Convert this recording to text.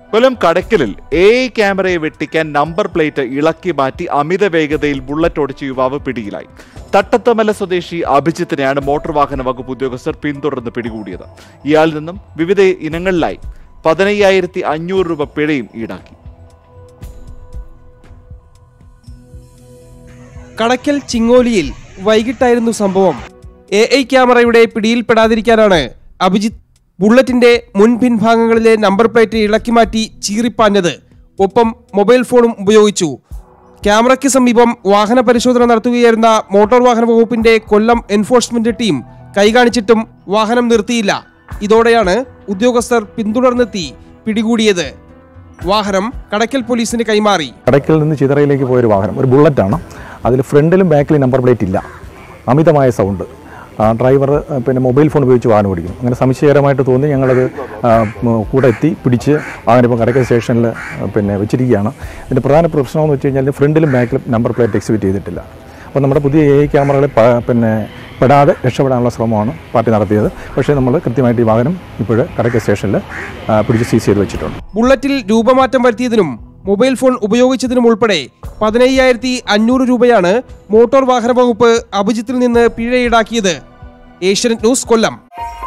കൊല്ലം കടക്കലിൽ A I ക്യാമറയെ വെട്ടിക്കാൻ നമ്പർ പ്ലേറ്റ് ഇളക്കി മാറ്റി അമിത വേഗതയിൽ ബുള്ളറ്റ് ഓടിച്ച യുവാവ് പിടിയിലായി തട്ടത്തമല സ്വദേശി അഭിജിത്തിനെയാണ് മോട്ടോർ വാഹന വകുപ്പ് ഉദ്യോഗസ്ഥർ പിന്തുടർന്ന് പിടികൂടിയത് ഇയാളിൽ നിന്നും വിവിധ ഇനങ്ങളിലായി പതിനയ്യായിരത്തി അഞ്ഞൂറ് രൂപ പിഴയും ഈടാക്കി കടക്കൽ ചിങ്ങോലിയിൽ വൈകിട്ടായിരുന്നു സംഭവം എ ഐ ക്യാമറയുടെ പിടിയിൽപ്പെടാതിരിക്കാനാണ് അഭിജിത്ത് ബുള്ളറ്റിന്റെ മുൻ പിൻഭാഗങ്ങളിലെ നമ്പർ പ്ലേറ്റ് ഇളക്കി മാറ്റി ചീറിപ്പാഞ്ഞത് ഒപ്പം മൊബൈൽ ഫോണും ഉപയോഗിച്ചു ക്യാമറയ്ക്ക് സമീപം വാഹന പരിശോധന നടത്തുകയായിരുന്ന മോട്ടോർ വാഹന വകുപ്പിന്റെ കൊല്ലം എൻഫോഴ്സ്മെന്റ് ടീം കൈകാണിച്ചിട്ടും വാഹനം നിർത്തിയില്ല ഇതോടെയാണ് ഉദ്യോഗസ്ഥർ പിന്തുടർന്നെത്തി പിടികൂടിയത് വാഹനം കടക്കൽ പോലീസിന് കൈമാറി കടക്കിൽ നിന്ന് ചിതറയിലേക്ക് പോയൊരു വാഹനം ഒരു ബുള്ളറ്റാണ് അതിൽ ഫ്രണ്ടിലും ബാക്കിലും നമ്പർ പ്ലേറ്റ് ഇല്ല അമിതമായ സൗണ്ട് ആ, ഡ്രൈവർ ആ, പിന്നെ മൊബൈൽ ഫോൺ ഉപയോഗിച്ച് വാഹനം ഓടിക്കും അങ്ങനെ സംശയകരമായിട്ട് തോന്നി ഞങ്ങളത് ആ, മ, കൂടെ എത്തി പിടിച്ച് വാഹനം ഇപ്പോൾ കടക്കൽ സ്റ്റേഷനിൽ ആ, പിന്നെ വെച്ചിരിക്കുകയാണ് ഇതിൻ്റെ പ്രധാന പ്രശ്നമെന്ന് വെച്ച് കഴിഞ്ഞാൽ ഫ്രണ്ടിലും ബാക്കിലും നമ്പർ പ്ലേറ്റ് എക്സിബിറ്റ് ചെയ്തിട്ടില്ല അപ്പോൾ നമ്മുടെ പുതിയ എ ഐ ക്യാമറകളെ പ- പിന്നെ പെടാതെ രക്ഷപ്പെടാനുള്ള ശ്രമമാണ് പാർട്ടി നടത്തിയത് പക്ഷേ നമ്മൾ കൃത്യമായിട്ട് ഈ വാഹനം ഇപ്പോൾ കടക്കൽ സ്റ്റേഷനിൽ ആ, പിടിച്ച് സീസ് ചെയ്ത് വെച്ചിട്ടുണ്ട് ബുള്ളറ്റിൽ രൂപമാറ്റം വരുത്തിയതിനും മൊബൈൽ ഫോൺ ഉപയോഗിച്ചതിനും ഉൾപ്പെടെ പതിനയ്യായിരത്തി അഞ്ഞൂറ് രൂപയാണ് മോട്ടോർ വാഹന വകുപ്പ് അഭിജിത്തിൽ നിന്ന് പിഴ ഈടാക്കിയത് ഏഷ്യനെറ്റ് ന്യൂസ് കൊല്ലം